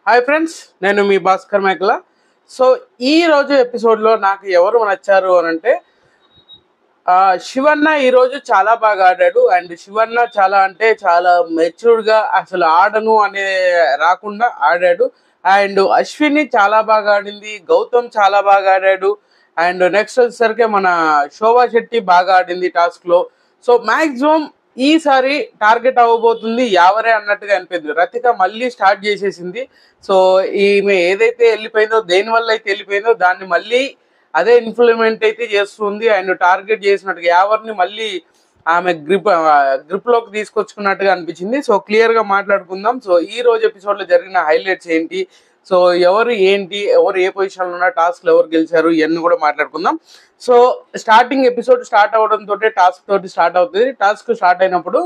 Hi friends నేను మీ భాస్కర్ మేకల so ఈ రోజు ఎపిసోడ్లో నాకు ఎవరు నచ్చారు అని అంటే ఆ, శివన్న ఈ రోజు చాలా బాగా ఆడాడు అండ్ శివన్న చాలా అంటే చాలా మెచ్యూర్డ్ గా అసలు ఆడను అనే రాకుండా ఆడాడు అండ్ అశ్విని చాలా బాగా ఆడింది గౌతమ్ చాలా బాగా ఆడాడు అండ్ నెక్స్ట్ వచ్చేసరికి మన శోభా శెట్టి బాగా ఆడింది టాస్క్ లో సో మాక్సిమం ఈసారి టార్గెట్ అవ్వబోతుంది యావరే అన్నట్టుగా అనిపించింది రతిక మళ్ళీ స్టార్ట్ చేసేసింది సో ఈమె ఏదైతే వెళ్ళిపోయిందో దేని వల్ల అయితే వెళ్ళిపోయిందో దాన్ని మళ్ళీ అదే ఇంప్లిమెంట్ అయితే చేస్తుంది అండ్ టార్గెట్ చేసినట్టుగా యావర్ని మళ్ళీ ఆమె గ్రిప్ గ్రిప్ లోకి తీసుకొచ్చుకున్నట్టుగా అనిపించింది సో క్లియర్ గా మాట్లాడుకుందాం సో ఈ రోజు ఎపిసోడ్ లో జరిగిన హైలైట్స్ ఏంటి సో ఎవరు ఏంటి ఎవరు ఏ పొజిషన్ లో ఉన్న టాస్క్ ఎవరు గెలిచారు ఇవన్నీ కూడా మాట్లాడుకుందాం సో స్టార్టింగ్ ఎపిసోడ్ స్టార్ట్ అవడం తోటి టాస్క్ తోటి స్టార్ట్ అవుతుంది టాస్క్ స్టార్ట్ అయినప్పుడు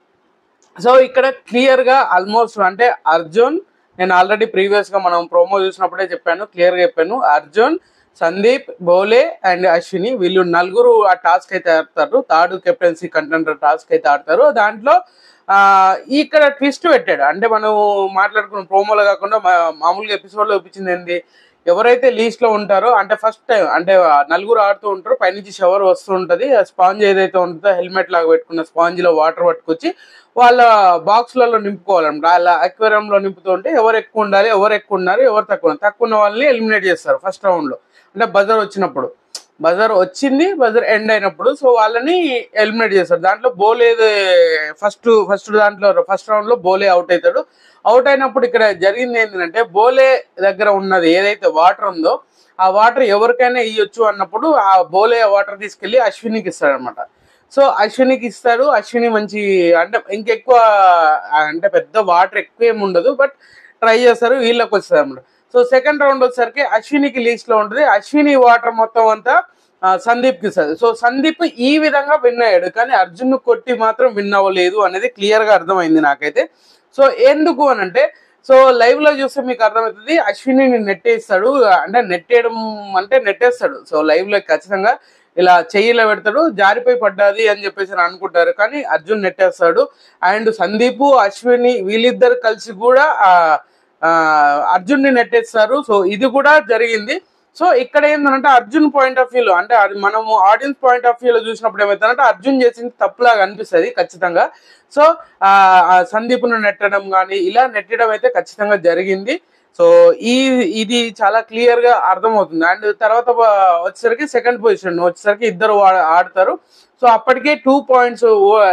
సో ఇక్కడ క్లియర్ గా ఆల్మోస్ట్ అంటే అర్జున్ నేను ఆల్రెడీ ప్రీవియస్ గా మనం ప్రోమో చూసినప్పుడే చెప్పాను క్లియర్ గా చెప్పాను అర్జున్ సందీప్ బోలే అండ్ అశ్విని వీళ్ళు నలుగురు ఆ టాస్క్ అయితే ఆడతారు థర్డ్ కెప్టెన్సీ కంటెండర్ టాస్క్ అయితే ఆడతారు దాంట్లో ఆ ఇక్కడ ట్విస్ట్ పెట్టాడు అంటే మనం మాట్లాడుకున్న ప్రోమోలో కాకుండా మా- మామూలుగా ఎపిసోడ్ లో చూపించింది ఏంది ఎవరైతే లీస్ట్ లో ఉంటారో అంటే ఫస్ట్ టైం అంటే ఆ నలుగురు ఆడుతూ ఉంటారో పైనుంచి షవర్ వస్తూ ఉంటది ఆ స్పాంజ్ ఏదైతే ఉంటుందో హెల్మెట్ లాగా పెట్టుకున్న స్పాంజ్ లో వాటర్ పట్టుకొచ్చి వాళ్ళ బాక్స్లలో నింపుకోవాలన్నమాట అలా aquarium లో నింపుతూ ఉంటే ఎవరు ఎక్కువ ఉండాలి ఎవరు ఎక్కువ ఉన్నారు ఎవరు తక్కువ ఉన్నారు. తక్కువ ఉన్న వాళ్ళని ఎలిమినేట్ చేస్తారు ఫస్ట్ రౌండ్ లో అంటే బజర్ వచ్చినప్పుడు బజర్ వచ్చింది బజర్ ఎండ్ అయినప్పుడు సో వాళ్ళని ఎలిమినేట్ చేస్తారు దాంట్లో బోలే ఫస్ట్ ఫస్ట్ దాంట్లో ఫస్ట్ రౌండ్ లో బోలే అవుట్ అవుతాడు అవుట్ అయినప్పుడు ఇక్కడ జరిగింది ఏంటంటే బోలే దగ్గర ఉన్నది ఏదైతే వాటర్ ఉందో ఆ వాటర్ ఎవరికైనా ఇవ్వచ్చు అన్నప్పుడు ఆ బోలే వాటర్ తీసుకెళ్లి అశ్వినికి ఇస్తాడు అనమాట సో అశ్వినికి ఇస్తాడు అశ్విని మంచి అంటే ఇంకెక్కువ అంటే పెద్ద వాటర్ ఎక్కువ ఏమి ఉండదు బట్ ట్రై చేస్తారు వీళ్ళకి వస్తుంది అనమాట సో సెకండ్ రౌండ్ వచ్చేసరికి అశ్వినికి లీస్ట్ లో ఉంటుంది అశ్విని వాటర్ మొత్తం అంతా ఆ, సందీప్ కి ఇస్తుంది సో సందీప్ ఈ విధంగా విన్ అయ్యాడు కానీ అర్జున్ కొట్టి మాత్రం విన్ అవ్వలేదు అనేది క్లియర్ గా అర్థమైంది నాకైతే సో ఎందుకు అని అంటే సో లైవ్ లో చూస్తే మీకు అర్థమవుతుంది అశ్విని నెట్టేస్తాడు అంటే నెట్టేయడం అంటే నెట్టేస్తాడు సో లైవ్ లో ఖచ్చితంగా ఇలా చెయ్యిలో పెడతాడు జారిపోయి పడ్డాది అని చెప్పేసి అని అనుకుంటారు కానీ అర్జున్ నెట్టేస్తాడు అండ్ సందీప్ అశ్విని వీళ్ళిద్దరు కలిసి కూడా ఆ ఆ, అర్జున్ని నెట్టేస్తారు సో ఇది కూడా జరిగింది సో ఇక్కడ ఏంటంటే అర్జున్ పాయింట్ ఆఫ్ వ్యూలో అంటే అది మనము ఆడియన్స్ పాయింట్ ఆఫ్ వ్యూలో చూసినప్పుడు ఏమవుతుందంటే అర్జున్ చేసింది తప్పులాగా అనిపిస్తుంది ఖచ్చితంగా సో ఆ ఆ సందీప్ను నెట్టడం కానీ ఇలా నెట్టడం అయితే ఖచ్చితంగా జరిగింది సో ఈ ఇది చాలా క్లియర్ గా అర్థమవుతుంది అండ్ తర్వాత వ- వచ్చేసరికి సెకండ్ పొజిషన్ వచ్చేసరికి ఇద్దరు వా- ఆడతారు సో అప్పటికే టూ పాయింట్స్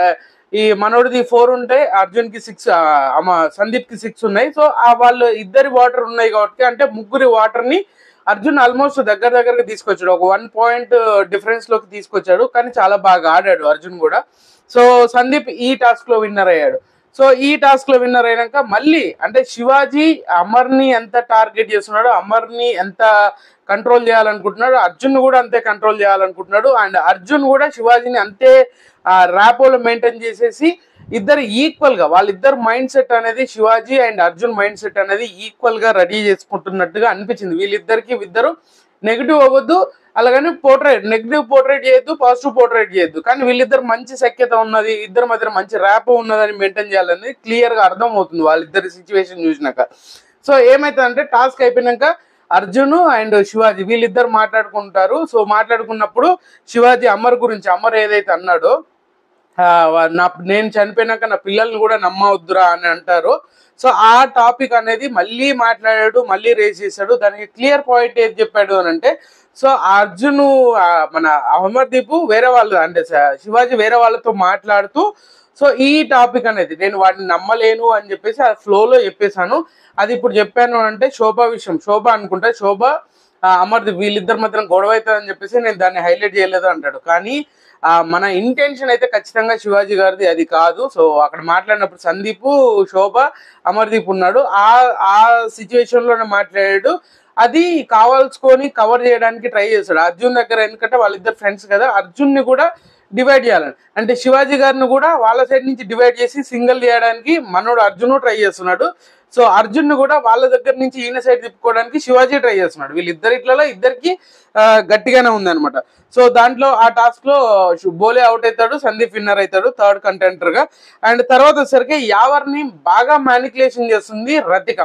ఈ మనోడిది ఫోర్ ఉంటే అర్జున్ కి సిక్స్ సందీప్ కి సిక్స్ ఉన్నాయి సో ఆ వాళ్ళు ఇద్దరి వాటర్ ఉన్నాయి కాబట్టి అంటే ముగ్గురి వాటర్ ని అర్జున్ ఆల్మోస్ట్ దగ్గర దగ్గరగా తీసుకొచ్చాడు ఒక వన్ పాయింట్ డిఫరెన్స్ లోకి తీసుకొచ్చాడు కానీ చాలా బాగా ఆడాడు అర్జున్ కూడా సో సందీప్ ఈ టాస్క్ లో విన్నర్ అయ్యాడు సో ఈ టాస్క్ లో విన్నర్ అయినాక మళ్ళీ అంటే శివాజీ అమర్ని ఎంత టార్గెట్ చేస్తున్నాడు అమర్ని ఎంత కంట్రోల్ చేయాలనుకుంటున్నాడు అర్జున్ కూడా అంతే కంట్రోల్ చేయాలనుకుంటున్నాడు అండ్ అర్జున్ కూడా శివాజీని అంతే ర్యాపోలో మెయింటైన్ చేసేసి ఇద్దరు ఈక్వల్ గా వాళ్ళిద్దరు మైండ్ సెట్ అనేది Shivaji and Arjun mind set అనేది ఈక్వల్ గా రెడీ చేసుకుంటున్నట్టుగా అనిపించింది వీళ్ళిద్దరికి ఇద్దరు నెగిటివ్ అవ్వద్దు అలాగని పోర్ట్రేట్ నెగిటివ్ పోర్ట్రేట్ చేయొద్దు పాజిటివ్ పోర్ట్రేట్ చేయొద్దు కానీ వీళ్ళిద్దరు మంచి సఖ్యత ఉన్నది ఇద్దరి మధ్య మంచి ర్యాప్ ఉన్నదని మెయింటైన్ చేయాలని క్లియర్ గా అర్థం అవుతుంది వాళ్ళిద్దరి సిచ్యువేషన్ చూసినాక సో ఏమైతుందంటే టాస్క్ అయిపోయినాక అర్జున్ అండ్ శివాజీ వీళ్ళిద్దరు మాట్లాడుకుంటారు సో మాట్లాడుకున్నప్పుడు శివాజీ అమర్ గురించి అమర్ ఏదైతే అన్నాడో ఆ, వా- నా నేను చనిపోయినాక నా పిల్లల్ని కూడా నమ్మవద్దురా అని అంటారు సో ఆ టాపిక్ అనేది మళ్ళీ మాట్లాడాడు మళ్ళీ రేస్ చేశాడు దానికి క్లియర్ పాయింట్ ఏది చెప్పాడు అని అంటే సో అర్జున్ ఆ, మన అమర్దీప్ వేరే వాళ్ళు అంటే స- శివాజీ వేరే వాళ్ళతో మాట్లాడుతూ సో ఈ టాపిక్ అనేది నేను వాడిని నమ్మలేను అని చెప్పేసి ఆ ఫ్లోలో చెప్పేశాను అది ఇప్పుడు చెప్పాను అంటే శోభ విషయం శోభ అనుకుంటా శోభ ఆ, అమర్దీప్ వీళ్ళిద్దరి మధ్యన గొడవ అవుతుందని చెప్పేసి నేను దాన్ని హైలైట్ చేయలేదు అంటాడు కానీ ఆ, మన ఇంటెన్షన్ అయితే ఖచ్చితంగా శివాజీ గారిది అది కాదు సో అక్కడ మాట్లాడినప్పుడు సందీప్ శోభ అమర్దీప్ ఉన్నాడు ఆ ఆ సిచ్యువేషన్ లోనే మాట్లాడాడు అది కావాల్సుకొని కవర్ చేయడానికి ట్రై చేస్తాడు అర్జున్ దగ్గర ఎందుకంటే వాళ్ళిద్దరు ఫ్రెండ్స్ కదా అర్జున్ ని కూడా డివైడ్ చేయాలని అంటే శివాజీ గారిని కూడా వాళ్ళ సైడ్ నుంచి డివైడ్ చేసి సింగిల్ చేయడానికి మనోడు అర్జున్ ట్రై చేస్తున్నాడు సో అర్జున్ ని కూడా వాళ్ళ దగ్గర నుంచి ఈయన సైడ్ తిప్పుకోవడానికి శివాజీ ట్రై చేస్తున్నాడు వీళ్ళిద్దరిట్లలో ఇద్దరికి ఆ, గట్టిగానే ఉంది అనమాట సో దాంట్లో ఆ టాస్క్ లో శు- బోలే అవుట్ అవుతాడు సందీప్ విన్నర్ అవుతాడు థర్డ్ కంటెంటర్ గా అండ్ తర్వాత వచ్చేసరికి యావర్ని బాగా మ్యానికులేషన్ చేస్తుంది రతిక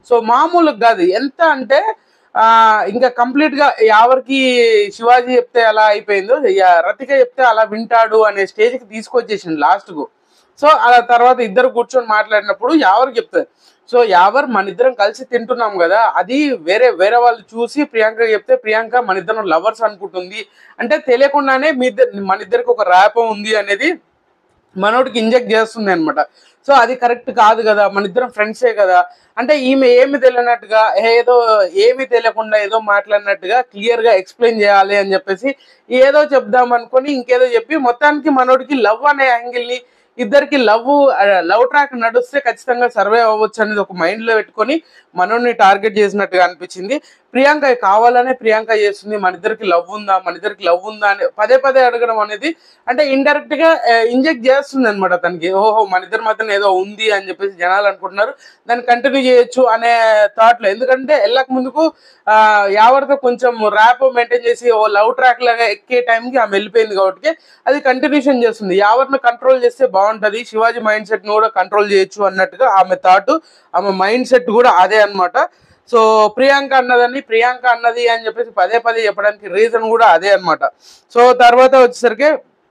సో మామూలుగా కాదు ఎంత అంటే ఆ ఇంకా కంప్లీట్ గా ఎవరికి శివాజీ చెప్తే అలా అయిపోయిందో యా- రతిక చెప్తే అలా వింటాడు అనే స్టేజ్ కి తీసుకొచ్చేసింది లాస్ట్ కు సో అలా తర్వాత ఇద్దరు కూర్చొని మాట్లాడినప్పుడు ఎవరికి చెప్తారు సో ఎవరు మన ఇద్దరం కలిసి తింటున్నాం కదా అది వేరే వేరే వాళ్ళు చూసి ప్రియాంక చెప్తే ప్రియాంక మన ఇద్దరం లవర్స్ అనుకుంటుంది అంటే తెలియకుండానే మీ ఇద్దరు మన ఇద్దరికి ఒక ర్యాపం ఉంది అనేది మనోడికి ఇంజెక్ట్ చేస్తుంది అనమాట సో అది కరెక్ట్ కాదు కదా మన ఇద్దరం ఫ్రెండ్సే కదా అంటే ఈమె ఏమి తెలియనట్టుగా ఏదో ఏమి తెలియకుండా ఏదో మాట్లాడినట్టుగా క్లియర్ గా ఎక్స్ప్లెయిన్ చేయాలి అని చెప్పేసి ఏదో చెప్దాం అనుకొని ఇంకేదో చెప్పి మొత్తానికి మనోడికి లవ్ అనే యాంగిల్ ని ఇద్దరికి లవ్ లవ్ ట్రాక్ నడుస్తే ఖచ్చితంగా సర్వే అవ్వచ్చు అనేది ఒక మైండ్ లో పెట్టుకొని మనోడిని టార్గెట్ చేసినట్టుగా అనిపించింది ప్రియాంక కావాలనే ప్రియాంక చేస్తుంది మన ఇద్దరికి లవ్ ఉందా మన ఇద్దరికి లవ్ ఉందా అని పదే పదే అడగడం అనేది అంటే ఇండైరెక్ట్ గా ఇంజెక్ట్ చేస్తుంది అనమాట తనకి ఓహో మన ఇద్దరి మధ్యన ఏదో ఉంది అని చెప్పేసి జనాలు అనుకుంటున్నారు దాన్ని కంటిన్యూ చేయొచ్చు అనే థాట్ లో ఎందుకంటే వెళ్ళక ముందుకు ఆ ఎవరితో కొంచెం ర్యాప్ మెయింటైన్ చేసి ఓ లవ్ ట్రాక్ లాగా ఎక్కే టైంకి ఆమె వెళ్ళిపోయింది కాబట్టి అది కంటిన్యూషన్ చేస్తుంది ఎవరిని కంట్రోల్ చేస్తే బాగుంటది శివాజీ మైండ్ సెట్ ను కూడా కంట్రోల్ చేయొచ్చు అన్నట్టుగా ఆమె థాట్ ఆమె మైండ్ సెట్ కూడా అదే అన్నమాట సో ప్రియాంక అన్నదని ప్రియాంక అన్నది అని చెప్పేసి పదే పదే చెప్పడానికి రీజన్ కూడా అదే అన్నమాట సో తర్వాత వచ్చేసరికి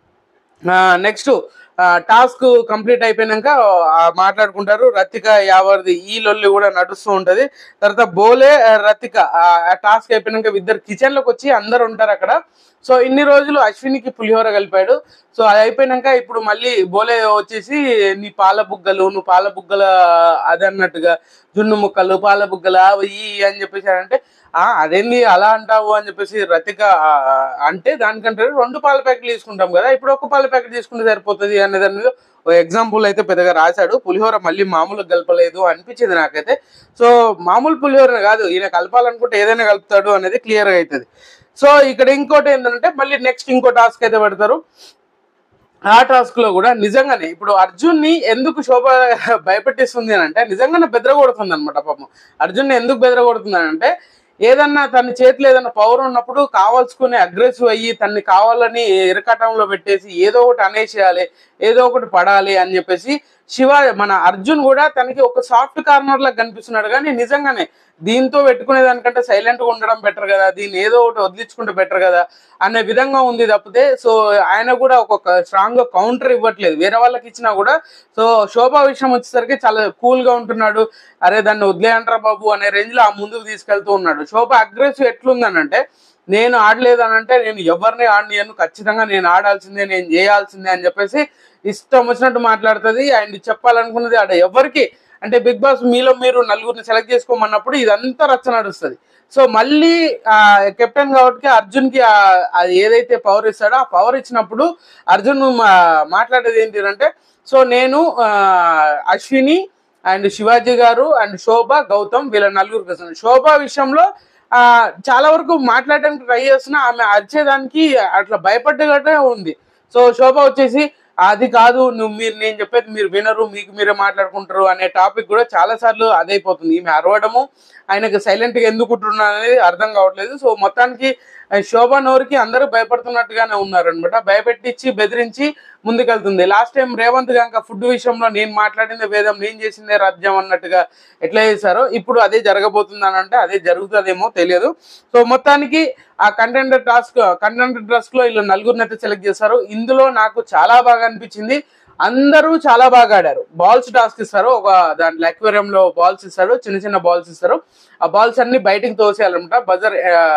నెక్స్ట్ టాస్క్ కంప్లీట్ అయిపోయినాక ఆ, మాట్లాడుకుంటారు రతిక యావర్ది ఈ లొల్లి కూడా నడుస్తూ ఉంటది తర్వాత బోలే ఆ, రతిక ఆ టాస్క్ అయిపోయినాక ఇద్దరు కిచెన్ లోకి వచ్చి అందరు ఉంటారు అక్కడ సో ఇన్ని రోజులు అశ్వినికి పులిహోర కలిపాడు సో అది అయిపోయినాక ఇప్పుడు మళ్ళీ బోలే వచ్చేసి నీ పాల బుగ్గలు నువ్వు పాల బుగ్గల అది అన్నట్టుగా జున్ను ముక్కలు పాల బుగ్గలు అవి ఇవి అని చెప్పేసి అంటే ఆ అదేంది అలా అంటావు అని చెప్పేసి రతిక ఆ, అంటే దానికంటే రెండు పాల ప్యాకెట్లు తీసుకుంటాం కదా ఇప్పుడు ఒక పాల ప్యాకెట్ తీసుకుంటే సరిపోతుంది అనేది అనేది ఓ ఎగ్జాంపుల్ అయితే పెద్దగా రాశాడు పులిహోర మళ్ళీ మామూలుగా కలపలేదు అనిపించింది నాకైతే సో మామూలు పులిహోర కాదు ఈయన కలపాలనుకుంటే ఏదైనా కలుపుతాడు అనేది క్లియర్ గా అవుతుంది సో ఇక్కడ ఇంకోటి ఏంటంటే మళ్ళీ నెక్స్ట్ ఇంకో టాస్క్ అయితే పెడతారు ఆ టాస్క్ లో కూడా నిజంగానే ఇప్పుడు అర్జున్ ని ఎందుకు శోభ భయపెట్టిస్తుంది అని అంటే నిజంగానే బెదరగొడుతుంది అనమాట పాపం అర్జున్ ని ఎందుకు బెదరగొడుతుంది అని అంటే ఏదన్నా తన చేతిలో ఏదన్నా పవర్ ఉన్నప్పుడు కావాల్సుకుని అగ్రెసివ్ అయ్యి తన్ని కావాలని ఇరకటంలో పెట్టేసి ఏదో ఒకటి అనేసేయాలి ఏదో ఒకటి పడాలి అని చెప్పేసి శివ మన అర్జున్ కూడా తనకి ఒక సాఫ్ట్ కార్నర్ లాగా కనిపిస్తున్నాడు కానీ నిజంగానే దీంతో పెట్టుకునే దానికంటే సైలెంట్ గా ఉండడం బెటర్ కదా దీన్ని ఏదో ఒకటి వదిలించుకుంటే బెటర్ కదా అనే విధంగా ఉంది తప్పితే సో ఆయన కూడా ఒక స్ట్రాంగ్ గా కౌంటర్ ఇవ్వట్లేదు వేరే వాళ్ళకి ఇచ్చినా కూడా సో శోభా విషయం వచ్చేసరికి చాలా కూల్ గా ఉంటున్నాడు అరే దాన్ని వదిలేయంటారా బాబు అనే రేంజ్ లో ఆ ముందుకు తీసుకెళ్తూ ఉన్నాడు శోభ అగ్రెసివ్ ఎట్లుందనంటే నేను ఆడలేదు అని అంటే నేను ఎవరిని ఆడనియను ఖచ్చితంగా నేను ఆడాల్సిందే నేను చేయాల్సిందే అని చెప్పేసి ఇష్టం వచ్చినట్టు మాట్లాడుతుంది అండ్ చెప్పాలనుకున్నది ఆడ ఎవరికి అంటే బిగ్ బాస్ మీలో మీరు నలుగురిని సెలెక్ట్ చేసుకోమన్నప్పుడు ఇదంతా రచ్చ నడుస్తుంది సో మళ్ళీ ఆ కెప్టెన్ కాబట్టి అర్జున్ కి ఆ- అది ఏదైతే పవర్ ఇస్తాడో ఆ పవర్ ఇచ్చినప్పుడు అర్జున్ మా- మాట్లాడేది ఏంటి అంటే సో నేను ఆ, అశ్విని అండ్ శివాజీ గారు అండ్ శోభ గౌతమ్ వీళ్ళ నలుగురు కోసం శోభ విషయంలో ఆ చాలా వరకు మాట్లాడడానికి ట్రై చేస్తున్నా ఆమె అరిచేదానికి అట్లా భయపడ్డగట్టే ఉంది సో శోభ వచ్చేసి అది కాదు నువ్వు మీరు నేను చెప్పేది మీరు వినరు మీకు మీరే మాట్లాడుకుంటారు అనే టాపిక్ కూడా చాలా సార్లు అదైపోతుంది ఈమె అరవడము ఆయనకు సైలెంట్ గా ఎందుకు ఉంటున్నారు అనేది అర్థం కావట్లేదు సో మొత్తానికి ఆ, శోభ నోరుకి అందరూ భయపడుతున్నట్టుగానే ఉన్నారనమాట భయపెట్టించి బెదిరించి ముందుకెళ్తుంది లాస్ట్ టైం రేవంత్ గంక ఫుడ్ విషయంలో నేను మాట్లాడిందే వేదం నేను చేసిందే రాజ్యం అన్నట్టుగా ఎట్లా చేశారో ఇప్పుడు అదే జరగబోతుంది అని అంటే అదే జరుగుతుందేమో తెలియదు సో మొత్తానికి ఆ కంటెండర్ టాస్క్ కంటెండర్ టాస్క్ లో వీళ్ళు నలుగురిని అయితే సెలెక్ట్ చేశారు ఇందులో నాకు చాలా బాగా అనిపించింది అందరూ చాలా బాగా ఆడారు బాల్స్ టాస్క్ ఇస్తారు ఒక దాంట్లో aquarium లో బాల్స్ ఇస్తారు చిన్న చిన్న బాల్స్ ఇస్తారు ఆ బాల్స్ అన్ని బయటికి తోసేయాలన్నమాట బజర్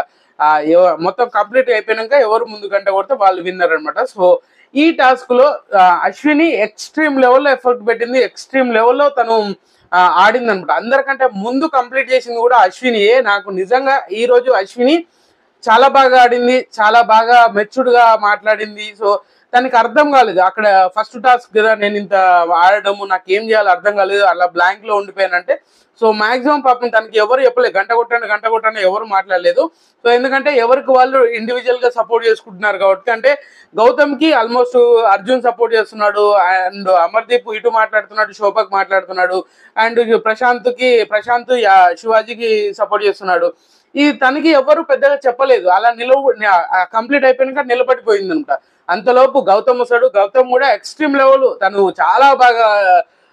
మొత్తం కంప్లీట్ అయిపోయినాక ఎవరు ముందు గంట కొడితే వాళ్ళు విన్నర్ అనమాట సో ఈ టాస్క్ లో ఆ, అశ్విని ఎక్స్ట్రీమ్ లెవెల్లో ఎఫర్ట్ పెట్టింది ఎక్స్ట్రీమ్ లెవెల్లో తను ఆడింది అనమాట అందరికంటే ముందు కంప్లీట్ చేసింది కూడా అశ్వినియే నాకు నిజంగా ఈ రోజు అశ్విని చాలా బాగా ఆడింది చాలా బాగా మెచ్యూర్డ్ గా మాట్లాడింది సో తనకి అర్థం కాలేదు అక్కడ ఫస్ట్ టాస్క్ కదా నేను ఇంత ఆడడము నాకు ఏం చేయాలో అర్థం కాలేదు అలా బ్లాంక్ లో ఉండిపోయానంటే సో మాక్సిమం పాపం తనకి ఎవరు చెప్పలేదు గంట కొట్టండి గంట కొట్టండి ఎవరు మాట్లాడలేదు సో ఎందుకంటే ఎవరికి వాళ్ళు ఇండివిజువల్ గా సపోర్ట్ చేసుకుంటున్నారు కాబట్టి అంటే గౌతమ్ కి ఆల్మోస్ట్ అర్జున్ సపోర్ట్ చేస్తున్నాడు అండ్ అమర్దీప్ ఇటు మాట్లాడుతున్నాడు శోభక్ మాట్లాడుతున్నాడు అండ్ ప్రశాంత్ కి ప్రశాంత్ యా- శివాజీకి సపోర్ట్ చేస్తున్నాడు ఈ తనకి ఎవరు పెద్దగా చెప్పలేదు అలా నిలవ కంప్లీట్ అయిపోయినాక నిలబడిపోయింది అనమాట అంతలోపు గౌతమ్ వస్తాడు గౌతమ్ కూడా ఎక్స్ట్రీమ్ లెవెల్ తను చాలా బాగా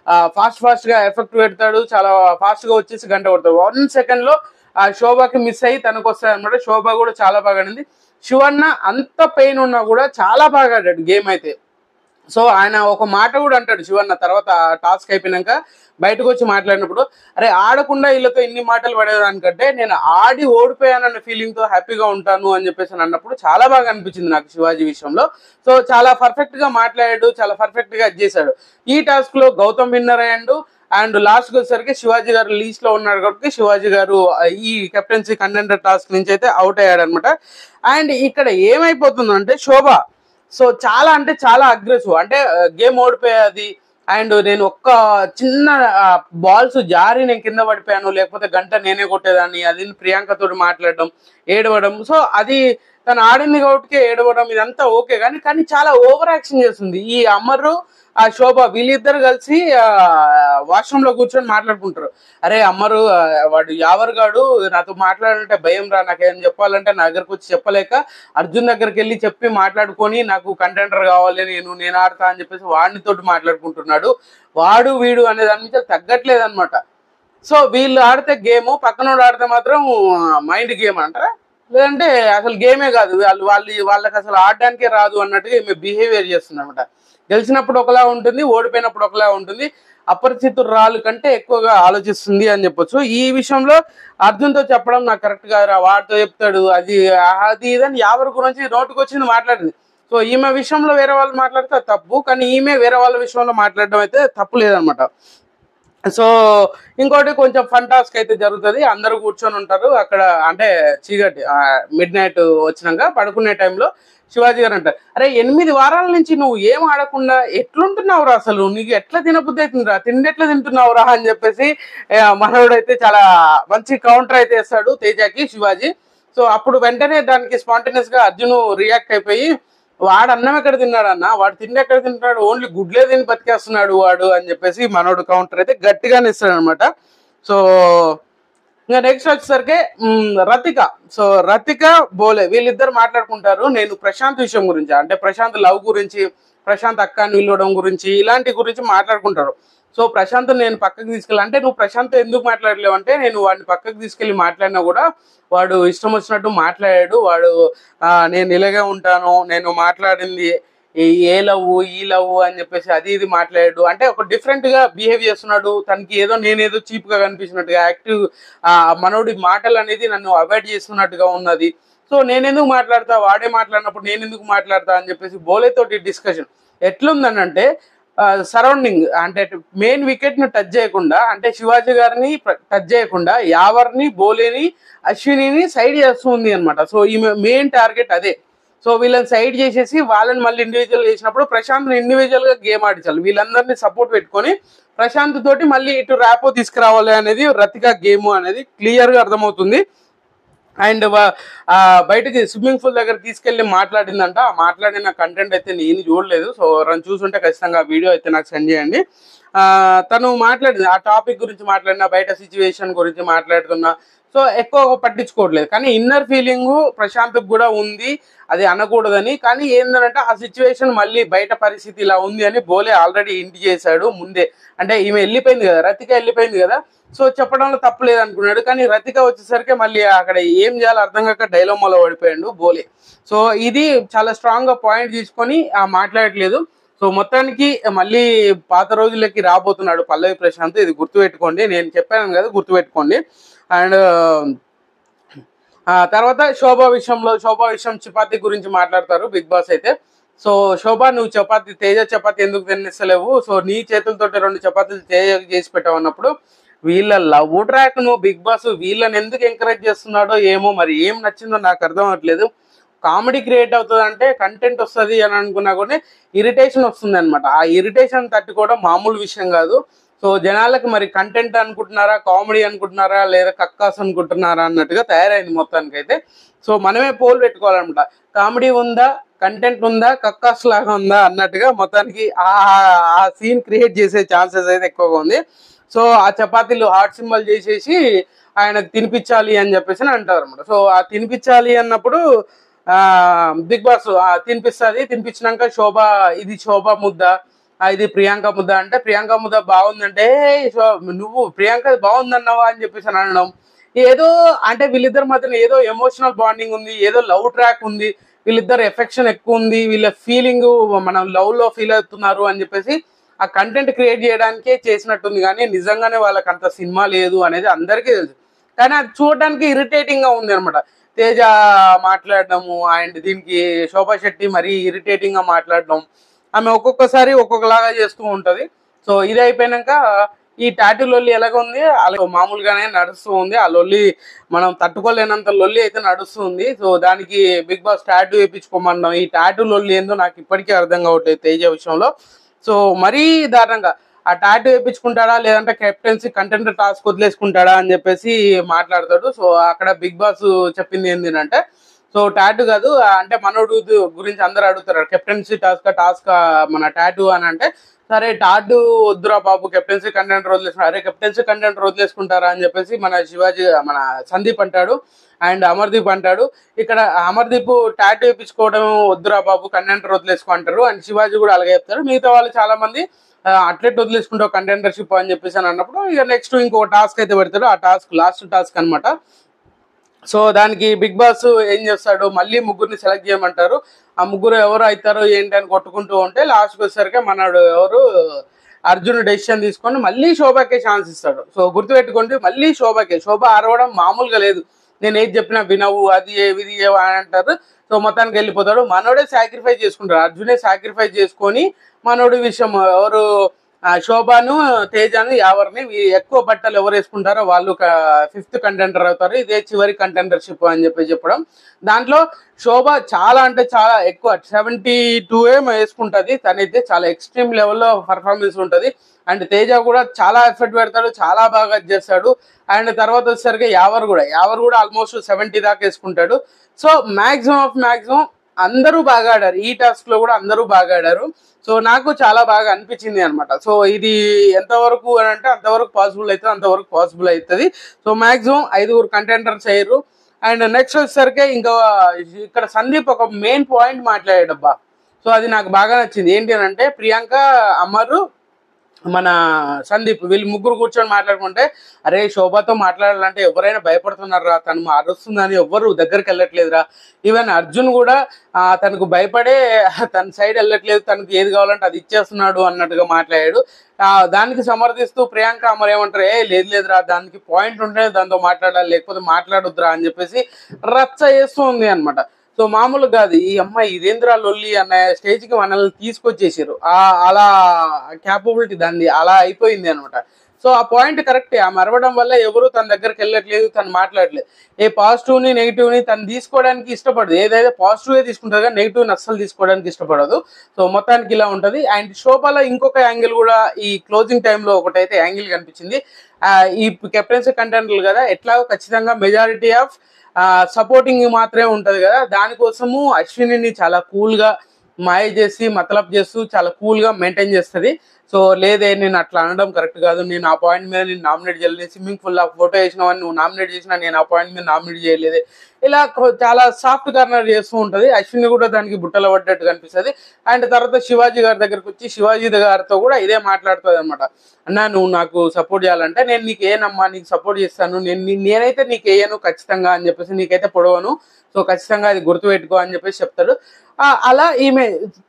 ఫాస్ట్ ఫాస్ట్ గా ఎఫెక్ట్ పెడతాడు చాలా ఫాస్ట్ గా వచ్చేసి గంట కొడతాడు వన్ సెకండ్ లో ఆ శోభకి మిస్ అయ్యి తనకు వస్తాయి అనమాట శోభ కూడా చాలా బాగా ఆడింది శివన్న అంత పెయిన్ ఉన్నా కూడా చాలా బాగా ఆడాడు గేమ్ అయితే సో ఆయన ఒక మాట కూడా అంటాడు శివన్న తర్వాత టాస్క్ అయిపోయినాక బయటకు వచ్చి మాట్లాడినప్పుడు అరే ఆడకుండా వీళ్ళతో ఇన్ని మాటలు పడేదానికంటే నేను ఆడి ఓడిపోయానన్న ఫీలింగ్ తో హ్యాపీగా ఉంటాను అని చెప్పేసి అని అన్నప్పుడు చాలా బాగా అనిపించింది నాకు శివాజీ విషయంలో సో చాలా పర్ఫెక్ట్ గా మాట్లాడాడు చాలా పర్ఫెక్ట్ గా అది చేశాడు ఈ టాస్క్ లో గౌతమ్ విన్నర్ అయ్యాడు అండ్ లాస్ట్ వచ్చేసరికి శివాజీ గారు లీస్ట్ లో ఉన్నాడు కాబట్టి శివాజీ గారు ఆ, ఈ కెప్టెన్సీ కంటెండర్ టాస్క్ నుంచి అయితే అవుట్ అయ్యాడు అనమాట అండ్ ఇక్కడ ఏమైపోతుందంటే శోభ సో చాలా అంటే చాలా అగ్రెసివ్ అంటే గేమ్ ఓడిపోయేది అండ్ నేను ఒక్క చిన్న బాల్స్ జారి నేను కింద పడిపోయాను లేకపోతే గంట నేనే కొట్టేదాన్ని అది ప్రియాంక తోటి మాట్లాడడం ఏడవడం సో అది తను ఆడింది కాబట్టి ఏడవడం ఇదంతా ఓకే కానీ కానీ చాలా ఓవర్ యాక్షన్ చేస్తుంది ఈ అమరు ఆ శోభ వీళ్ళిద్దరు కలిసి వాష్రూమ్ లో కూర్చొని మాట్లాడుకుంటారు అరే అమ్మరు ఆ, వాడు యావరుగాడు నాతో మాట్లాడాలంటే భయం రా నాకేం చెప్పాలంటే నా దగ్గరకు వచ్చి చెప్పలేక అర్జున్ దగ్గరికి వెళ్ళి చెప్పి మాట్లాడుకొని నాకు కంటెంటర్ కావాలి నేను నేను ఆడతా అని చెప్పేసి వాడిని తోటి మాట్లాడుకుంటున్నాడు వాడు వీడు అనే దాని మీద తగ్గట్లేదు అనమాట సో వీళ్ళు ఆడితే గేమ్ పక్కనోడు ఆడితే మాత్రం మైండ్ గేమ్ అంటారా లేదంటే అసలు గేమే కాదు వాళ్ళు వాళ్ళు వాళ్ళకి అసలు ఆడడానికే రాదు అన్నట్టుగా ఈమె బిహేవియర్ చేస్తుంది అనమాట గెలిచినప్పుడు ఒకలా ఉంటుంది ఓడిపోయినప్పుడు ఒకలా ఉంటుంది అపరిచితురాలు కంటే ఎక్కువగా ఆలోచిస్తుంది అని చెప్పొచ్చు ఈ విషయంలో అర్జున్తో చెప్పడం నాకు కరెక్ట్ కాదురా వాడితో చెప్తాడు అది అది ఇదని యావరి గురించి నోటుకు వచ్చింది మాట్లాడింది సో ఈమె విషయంలో వేరే వాళ్ళు మాట్లాడితే అది తప్పు కానీ ఈమె వేరే వాళ్ళ విషయంలో మాట్లాడడం అయితే తప్పు లేదనమాట సో ఇంకోటి కొంచెం ఫన్ టాస్క్ అయితే జరుగుతుంది అందరూ కూర్చొని ఉంటారు అక్కడ అంటే చీకటి మిడ్ నైట్ వచ్చినాక పడుకునే టైంలో శివాజీ గారు అంటారు అరే ఎనిమిది వారాల నుంచి నువ్వు ఏం ఆడకుండా ఎట్లుంటున్నావురా అసలు నీకు ఎట్లా తినబుద్ధి అవుతుందిరా తిండి ఎట్లా తింటున్నావురా అని చెప్పేసి ఆ, మనోడు అయితే చాలా మంచి కౌంటర్ అయితే వేస్తాడు తేజాకి శివాజీ సో అప్పుడు వెంటనే దానికి స్పాంటేనియస్ గా అర్జున్ రియాక్ట్ అయిపోయి వాడు అన్నం ఎక్కడ తిన్నాడు అన్న వాడు తిండి ఎక్కడ తింటాడు ఓన్లీ గుడ్లే తిని బతికేస్తున్నాడు వాడు అని చెప్పేసి మనోడు కౌంటర్ అయితే గట్టిగానే ఇస్తాడు అనమాట సో ఇంకా నెక్స్ట్ వచ్చేసరికి మ్, రతిక సో రతిక బోలే వీళ్ళిద్దరు మాట్లాడుకుంటారు నేను ప్రశాంత్ విషయం గురించి అంటే ప్రశాంత్ లవ్ గురించి ప్రశాంత్ అక్కని పిలవడం గురించి ఇలాంటి గురించి మాట్లాడుకుంటారు సో ప్రశాంత్ నేను పక్కకి తీసుకెళ్ళి అంటే నువ్వు ప్రశాంత్ ఎందుకు మాట్లాడలేవు అంటే నేను వాడిని పక్కకి తీసుకెళ్ళి మాట్లాడినా కూడా వాడు ఇష్టం వచ్చినట్టు మాట్లాడాడు వాడు ఆ, నేను ఇలాగే ఉంటాను నేను మాట్లాడింది ఈ ఏ లవ్ ఈ లవ్ అని చెప్పేసి అది ఇది మాట్లాడాడు అంటే ఒక డిఫరెంట్ గా బిహేవ్ చేస్తున్నాడు తనకి ఏదో నేనేదో చీప్ గా కనిపించినట్టుగా యాక్టివ్ ఆ మనోడి మాటలు అనేది నన్ను అవాయిడ్ చేస్తున్నట్టుగా ఉన్నది సో నేనెందుకు మాట్లాడతా వాడే మాట్లాడినప్పుడు నేను ఎందుకు మాట్లాడతా అని చెప్పేసి బోలేతోటి డిస్కషన్ ఎట్లుందని అంటే సరౌండింగ్ అంటే మెయిన్ వికెట్ ను టచ్ చేయకుండా అంటే శివాజీ గారిని టచ్ చేయకుండా యావర్ని బోలేని అశ్వినిని సైడ్ చేస్తుంది అనమాట సో ఈ మెయిన్ టార్గెట్ అదే సో వీళ్ళని సైడ్ చేసేసి వాళ్ళని మళ్ళీ ఇండివిజువల్ చేసినప్పుడు ప్రశాంత్ ఇండివిజువల్ గా గేమ్ ఆడించాలి వీళ్ళందరినీ సపోర్ట్ పెట్టుకొని ప్రశాంత్ తోటి మళ్ళీ ఇటు ర్యాపో తీసుకురావాలి అనేది రతిక గేమ్ అనేది క్లియర్ గా అర్థమవుతుంది అండ్ బయటకి స్విమ్మింగ్ పూల్ దగ్గర తీసుకెళ్లి మాట్లాడిందంట ఆ మాట్లాడిన కంటెంట్ అయితే నేను చూడలేదు సో ఎవరైనా చూసుంటే ఖచ్చితంగా వీడియో అయితే నాకు సెండ్ చేయండి ఆ, తను మాట్లాడింది ఆ టాపిక్ గురించి మాట్లాడిన బయట సిచ్యువేషన్ గురించి మాట్లాడుతున్నా సో ఎక్కువ పట్టించుకోవట్లేదు కానీ ఇన్నర్ ఫీలింగ్ ప్రశాంత్ కూడా ఉంది అది అనకూడదని కానీ ఏంటంటే ఆ సిచ్యువేషన్ మళ్ళీ బయట పరిస్థితి ఇలా ఉంది అని బోలే ఆల్రెడీ ఇంటి చేశాడు ముందే అంటే ఈమె వెళ్ళిపోయింది కదా రతిక వెళ్ళిపోయింది కదా సో చెప్పడంలో తప్పు లేదు అనుకున్నాడు కానీ రతిక వచ్చేసరికి మళ్ళీ అక్కడ ఏం చేయాలో అర్థం కాక డైలమాలో పడిపోయాడు బోలే సో ఇది చాలా స్ట్రాంగ్ గా పాయింట్ తీసుకొని ఆ మాట్లాడట్లేదు సో మొత్తానికి మళ్ళీ పాత రోజులకి రాబోతున్నాడు పల్లవి ప్రశాంత్ ఇది గుర్తుపెట్టుకోండి నేను చెప్పాను కదా గుర్తుపెట్టుకోండి అండ్ ఆ తర్వాత శోభ విషయంలో శోభ విషయం చపాతి గురించి మాట్లాడతారు బిగ్ బాస్ అయితే సో శోభ నువ్వు చపాతి తేజ చపాతి ఎందుకు తినిస్తలేవు సో నీ చేతులతో రెండు చపాతీలు తేజ చేసి పెట్టావు అన్నప్పుడు వీళ్ళ లవ్ ట్రాక్ నువ్వు బిగ్ బాస్ వీళ్ళని ఎందుకు ఎంకరేజ్ చేస్తున్నాడో ఏమో మరి ఏం నచ్చిందో నాకు అర్థం అవ్వట్లేదు కామెడీ క్రియేట్ అవుతుంది అంటే కంటెంట్ వస్తుంది అని అనుకున్నా కూడా ఇరిటేషన్ వస్తుంది అనమాట ఆ ఇరిటేషన్ తట్టుకోవడం మామూలు విషయం కాదు సో జనాలకు మరి కంటెంట్ అనుకుంటున్నారా కామెడీ అనుకుంటున్నారా లేదా కక్కాస్ అనుకుంటున్నారా అన్నట్టుగా తయారైంది మొత్తానికి అయితే సో మనమే పోల్ పెట్టుకోవాలన్నమాట కామెడీ ఉందా కంటెంట్ ఉందా కక్కాస్ లాగా ఉందా అన్నట్టుగా మొత్తానికి ఆ ఆ సీన్ క్రియేట్ చేసే ఛాన్సెస్ అయితే ఎక్కువగా ఉంది సో ఆ చపాతీలు హార్ట్ సింబల్ చేసేసి ఆయనకు తినిపించాలి అని చెప్పేసి అని అంటారు అనమాట సో ఆ తినిపించాలి అన్నప్పుడు ఆ బిగ్ బాస్ తినిపిస్తుంది తినిపించినాక శోభ ఇది శోభ ముద్ద ఆ, ఇది ప్రియాంక ముద్ద అంటే ప్రియాంక ముద్ద బాగుందంటే "ఏయ్, సో నువ్వు ప్రియాంక బాగుందన్నావా అని చెప్పేసి అని అనడం ఏదో అంటే వీళ్ళిద్దరి మధ్యన ఏదో ఎమోషనల్ బాండింగ్ ఉంది ఏదో లవ్ ట్రాక్ ఉంది వీళ్ళిద్దరు ఎఫెక్షన్ ఎక్కువ ఉంది వీళ్ళ ఫీలింగ్ మనం లవ్ లో ఫీల్ అవుతున్నారు అని చెప్పేసి ఆ కంటెంట్ క్రియేట్ చేయడానికే చేసినట్టుంది కానీ నిజంగానే వాళ్ళకి అంత సినిమా లేదు అనేది అందరికీ తెలుసు కానీ అది చూడడానికి ఇరిటేటింగ్ గా ఉంది అనమాట తేజ మాట్లాడడము అండ్ దీనికి శోభా శెట్టి మరీ ఇరిటేటింగ్ గా మాట్లాడడం ఆమె ఒక్కొక్కసారి ఒక్కొక్కలాగా చేస్తూ ఉంటది సో ఇది అయిపోయినాక ఈ టాటూ లొల్లి ఎలాగ ఉంది అలా మామూలుగానే నడుస్తూ ఉంది ఆ లొల్లి మనం తట్టుకోలేనంత లొల్లి అయితే నడుస్తుంది సో దానికి బిగ్ బాస్ టాటూ వేయించుకోమన్నాం ఈ టాటూ లొల్లి ఏందో నాకు ఇప్పటికీ అర్థం కావట్లేదు తేజ విషయంలో సో మరీ దారుణంగా ఆ టాటూ వేయించుకుంటాడా లేదంటే కెప్టెన్సీ కంటెంట్ టాస్క్ వదిలేసుకుంటాడా అని చెప్పేసి మాట్లాడతాడు సో అక్కడ బిగ్ బాస్ చెప్పింది ఏంటంటే సో టాటూ కాదు ఆ అంటే మనోడు దు- గురించి అందరు అడుగుతారు కెప్టెన్సీ టాస్క్ టాస్క్ మన టాటూ అని అంటే సరే టాటూ వద్దురా బాబు కెప్టెన్సీ కంటెంట్ వదిలేసుకుంటారు అరే కెప్టెన్సీ కంటెంట్ వదిలేసుకుంటారా అని చెప్పేసి మన శివాజీ మన సందీప్ అంటాడు అండ్ అమర్దీప్ అంటాడు ఇక్కడ అమర్దీప్ టాటూ వేయించుకోవడం వద్దురా బాబు కంటెంటర్ వదిలేసుకో అంటారు అండ్ శివాజీ కూడా అలాగే చెప్తారు మిగతా వాళ్ళు చాలా మంది అట్లెట్ వదిలేసుకుంటావు కంటెంటర్షిప్ అని చెప్పేసి అని అన్నప్పుడు ఇక నెక్స్ట్ ఇంకో టాస్క్ అయితే పెడతాడు ఆ టాస్క్ లాస్ట్ టాస్క్ అన్నమాట సో దానికి బిగ్ బాస్ ఏం చేస్తాడు మళ్ళీ ముగ్గురిని సెలెక్ట్ చేయమంటారు ఆ ముగ్గురు ఎవరు అవుతారో ఏంటి అని కొట్టుకుంటూ ఉంటే లాస్ట్కి వచ్చేసరికి మనడు ఎవరు అర్జున్ డెసిషన్ తీసుకొని మళ్ళీ శోభకే ఛాన్స్ ఇస్తాడు సో గుర్తుపెట్టుకోండి మళ్ళీ శోభకే శోభ అరవడం మామూలుగా లేదు నేను ఏది చెప్పినా వినవు అది ఏ- ఇది ఏ అని అంటారు సో మొత్తానికి వెళ్ళిపోతాడు మనోడే సాక్రిఫైస్ చేసుకుంటాడు అర్జునే సాక్రిఫైస్ చేసుకొని మనోడి విషయం ఎవరు ఆ, శోభను తేజాను యావర్ని వీ- ఎక్కువ బట్టలు ఎవరు వేసుకుంటారో వాళ్ళు ఫిఫ్త్ కంటెంటర్ అవుతారు ఇదే చివరి కంటెంటర్షిప్ అని చెప్పి చెప్పడం దాంట్లో శోభ చాలా అంటే చాలా ఎక్కువ సెవెంటీ టూ ఏం వేసుకుంటది తనైతే చాలా ఎక్స్ట్రీమ్ లెవెల్లో పర్ఫార్మెన్స్ ఉంటది అండ్ తేజ కూడా చాలా ఎఫర్ట్ పెడతాడు చాలా బాగా చేస్తాడు అండ్ తర్వాత వచ్చేసరికి యావర్ కూడా యావర్ కూడా ఆల్మోస్ట్ సెవెంటీ దాకా వేసుకుంటాడు సో మాక్సిమం ఆఫ్ మాక్సిమం అందరూ బాగా ఆడారు ఈ టాస్క్ లో కూడా అందరూ బాగా ఆడారు సో నాకు చాలా బాగా అనిపించింది అనమాట సో ఇది ఎంతవరకు అని అంటే అంతవరకు పాసిబుల్ అవుతుంది అంతవరకు పాసిబుల్ అవుతుంది సో మాక్సిమం ఐదుగురు కంటెంటర్స్ అయ్యారు అండ్ నెక్స్ట్ వచ్చేసరికి ఇంకా ఇక్కడ సందీప్ ఒక మెయిన్ పాయింట్ మాట్లాడాడబ్బా సో అది నాకు బాగా నచ్చింది ఏంటి అని అంటే ప్రియాంక అమరు మన సందీప్ వీళ్ళు ముగ్గురు కూర్చొని మాట్లాడుకుంటే అరే శోభతో మాట్లాడాలంటే ఎవరైనా భయపడుతున్నారా తను అరుస్తుందని ఎవ్వరు దగ్గరికి వెళ్ళట్లేదురా ఈవెన్ అర్జున్ కూడా ఆ, తనకు భయపడే తన సైడ్ వెళ్ళట్లేదు తనకి ఏది కావాలంటే అది ఇచ్చేస్తున్నాడు అన్నట్టుగా మాట్లాడాడు ఆ, దానికి సమర్థిస్తూ ప్రియాంక అమర్ ఏమంటారు ఏ లేదు లేదురా దానికి పాయింట్ ఉంటే దాంతో మాట్లాడాలి లేకపోతే మాట్లాడొద్దురా అని చెప్పేసి రచ్చ చేస్తూ ఉంది అనమాట సో మామూలుగా కాదు ఈ అమ్మాయి ఇదేంద్రా లొల్లి అన్న స్టేజ్ కి మనల్ని తీసుకొచ్చేసారు ఆ అలా క్యాపబిలిటీ దాన్ని అలా అయిపోయింది అనమాట సో ఆ పాయింట్ కరెక్టే ఆ మరవడం వల్ల ఎవరు తన దగ్గరికి వెళ్ళట్లేదు తను మాట్లాడలేదు ఏ పాజిటివ్ ని నెగిటివ్ ని తను తీసుకోవడానికి ఇష్టపడదు ఏదైతే పాజిటివ్ తీసుకుంటుందో కానీ నెగిటివ్ ని అస్సలు తీసుకోవడానికి ఇష్టపడదు సో మొత్తానికి ఇలా ఉంటది అండ్ శోభలో ఇంకొక యాంగిల్ కూడా ఈ క్లోజింగ్ టైంలో ఒకటైతే యాంగిల్ కనిపించింది ఆ, ఈ కెప్టెన్సీ కంటెంట్లు కదా ఎట్లాగో ఖచ్చితంగా మెజారిటీ ఆఫ్ సపోర్టింగ్ మాత్రమే ఉంటది కదా దానికోసము అశ్వినిని చాలా కూల్ గా మాయ చేసి మతలబ్ చేస్తూ చాలా కూల్ గా మెయింటైన్ చేస్తుంది సో లేదే నేను అట్లా అనడం కరెక్ట్ కాదు నేను ఆ పాయింట్ మీద నేను నామినేట్ చేయలేదు స్విమ్మింగ్ పూల్ ఆ ఫోటో వేసినావని నువ్వు నామినేట్ చేసినా నేను ఆ పాయింట్ మీద నామినేట్ చేయలేదు ఇలా కొ- చాలా సాఫ్ట్ కార్నర్ చేస్తూ ఉంటది అశ్విని కూడా దానికి బుట్టలు పడ్డట్టు కనిపిస్తుంది అండ్ తర్వాత శివాజీ గారి దగ్గరకు వచ్చి శివాజీ గారితో కూడా ఇదే మాట్లాడుతుంది అనమాట అన్నా నువ్వు నాకు సపోర్ట్ చేయాలంటే నేను నీకు ఏనమ్మా నీకు సపోర్ట్ చేస్తాను నేను నీ- నేనైతే నీకు వేయను ఖచ్చితంగా అని చెప్పేసి నీకైతే పొడవను సో ఖచ్చితంగా అది గుర్తుపెట్టుకో అని చెప్పేసి చెప్తాడు ఆ, అలా ఈమె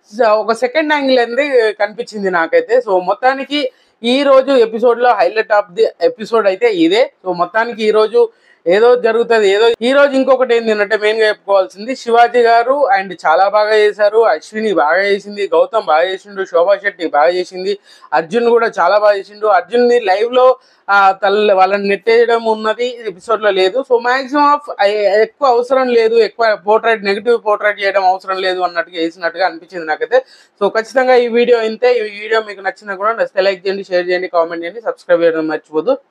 ఒక సెకండ్ యాంగిల్ అనేది కనిపించింది నాకైతే సో మొత్తానికి ఈ రోజు ఎపిసోడ్ లో హైలైట్ ఆఫ్ ది ఎపిసోడ్ అయితే ఇదే సో మొత్తానికి ఈ రోజు ఏదో జరుగుతుంది ఏదో ఈ రోజు ఇంకొకటి ఏంటి అంటే మెయిన్ గా చెప్పుకోవాల్సింది శివాజీ గారు అండ్ చాలా బాగా చేశారు అశ్విని బాగా చేసింది గౌతమ్ బాగా చేసిండు శోభా శెట్టి బాగా చేసింది అర్జున్ కూడా చాలా బాగా చేసిండు అర్జున్ ని లైవ్ లో ఆ, తల్ల వాళ్ళని నెట్టేయడం ఉన్నది ఎపిసోడ్ లో లేదు సో మాక్సిమం ఆఫ్ ఎక్కువ అవసరం లేదు ఎక్కువ పోర్ట్రైట్ నెగిటివ్ పోర్ట్రైట్ చేయడం అవసరం లేదు అన్నట్టుగా వేసినట్టుగా అనిపించింది నాకైతే సో ఖచ్చితంగా ఈ వీడియో ఇంతే ఈ వీడియో మీకు నచ్చినా కూడా నచ్చితే లైక్ చేయండి షేర్ చేయండి కామెంట్ చేయండి సబ్స్క్రైబ్ చేయడం మర్చిపోదు